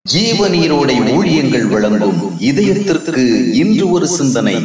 ஜீவநீரோடை ஊழியங்கள் வழங்கும் இதயத்திற்கு இன்று ஒரு சிந்தனை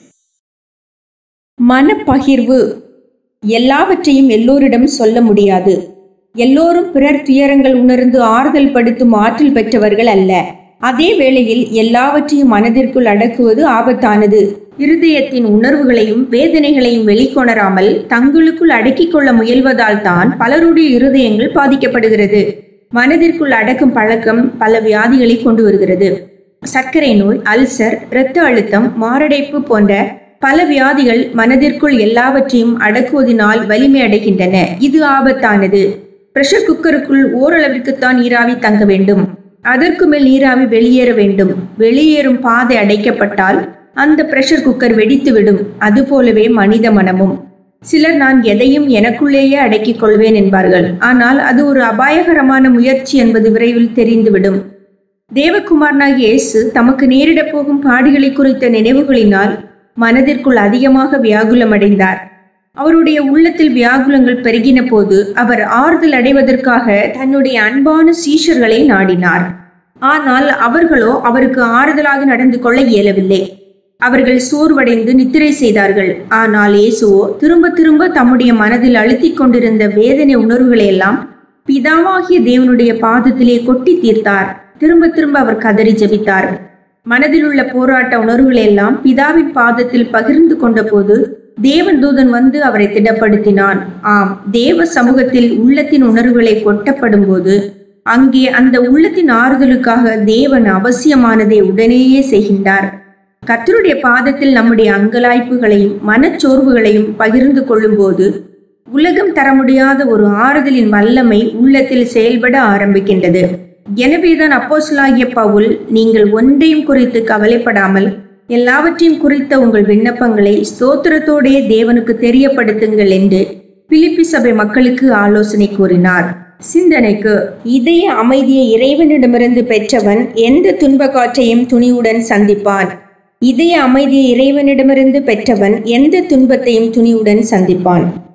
மனப்பகிர்வு எல்லாவற்றையும் எல்லோரிடம் சொல்ல முடியாது எல்லோரும் பிறர் துயரங்கள் உணர்ந்து ஆறுதல் படுத்தும் ஆற்றல் பெற்றவர்கள் அல்ல அதே வேளையில் எல்லாவற்றையும் மனதிற்குள் அடக்குவது ஆபத்தானது இருதயத்தின் உணர்வுகளையும் வேதனைகளையும் வெளிக்கொணராமல் தங்களுக்குள் அடக்கிக் கொள்ள முயல்வதால் தான் பலருடைய இருதயங்கள் பாதிக்கப்படுகிறது மனதிற்குள் அடக்கும் பழக்கம் பல வியாதிகளை கொண்டு வருகிறது சர்க்கரை நோய் அல்சர் இரத்த அழுத்தம் மாரடைப்பு போன்ற பல வியாதிகள் மனதிற்குள் எல்லாவற்றையும் அடக்குவதனால் வலிமை அடைகின்றன இது ஆபத்தானது பிரஷர் குக்கருக்குள் ஓரளவிற்குத்தான் நீராவி தங்க வேண்டும் அதற்கு மேல் நீராவி வெளியேற வேண்டும் வெளியேறும் பாதை அடைக்கப்பட்டால் அந்த பிரஷர் குக்கர் வெடித்துவிடும் அதுபோலவே மனித மனமும் சிலர் நான் எதையும் எனக்குள்ளேயே அடக்கிக் கொள்வேன் என்பார்கள் ஆனால் அது ஒரு அபாயகரமான முயற்சி என்பது விரைவில் தெரிந்துவிடும் தேவகுமாரனாகிய இயேசு தமக்கு நேரிடப் போகும் பாடுகளை குறித்த நினைவுகளினால் மனதிற்குள் அதிகமாக வியாகுலமடைந்தார் அவருடைய உள்ளத்தில் வியாகுலங்கள் பெருகின போது அவர் ஆறுதல் அடைவதற்காக தன்னுடைய அன்பான சீஷர்களை நாடினார் ஆனால் அவர்களோ அவருக்கு ஆறுதலாக நடந்து கொள்ள இயலவில்லை அவர்கள் சோர்வடைந்து நித்திரை செய்தார்கள் ஆனால் இயேசுவோ திரும்ப திரும்ப தம்முடைய மனதில் அழுத்திக் கொண்டிருந்த வேதனை உணர்வுகளை எல்லாம் பிதாவாகிய தேவனுடைய பாதத்திலே கொட்டி தீர்த்தார் திரும்ப திரும்ப அவர் கதறி ஜெபித்தார் மனதில் உள்ள போராட்ட உணர்வுகளை எல்லாம் பிதாவின் பாதத்தில் பகிர்ந்து கொண்ட போது தேவன் தூதன் வந்து அவரை திடப்படுத்தினான் ஆம் தேவ சமூகத்தில் உள்ளத்தின் உணர்வுகளை கொட்டப்படும் போது அங்கே அந்த உள்ளத்தின் ஆறுதலுக்காக தேவன் அவசியமானதை உடனேயே செய்கின்றார் கர்த்தருடைய பாதத்தில் நம்முடைய அங்கலாய்ப்புகளையும் மனச்சோர்வுகளையும் பகிர்ந்து கொள்ளும்போது உலகம் தர முடியாத ஒரு ஆறுதலின் வல்லமை உள்ளத்தில் செயல்பட ஆரம்பிக்கின்றது எனவேதான் அப்போஸ்தலனாகிய பவுல் நீங்கள் ஒன்றையும் குறித்து கவலைப்படாமல் எல்லாவற்றையும் குறித்த உங்கள் விண்ணப்பங்களை ஸ்தோத்திரத்தோடே தேவனுக்கு தெரியப்படுத்துங்கள் என்று பிலிப்பி சபை மக்களுக்கு ஆலோசனை கூறினார் சிந்தனைக்கு இதய அமைதியை இறைவனிடமிருந்து பெற்றவன் எந்த துன்ப காற்றையும் துணிவுடன் சந்திப்பான் இதய அமைதியை இறைவனிடமிருந்து பெற்றவன் எந்த துன்பத்தையும் துணிவுடன் சந்திப்பான்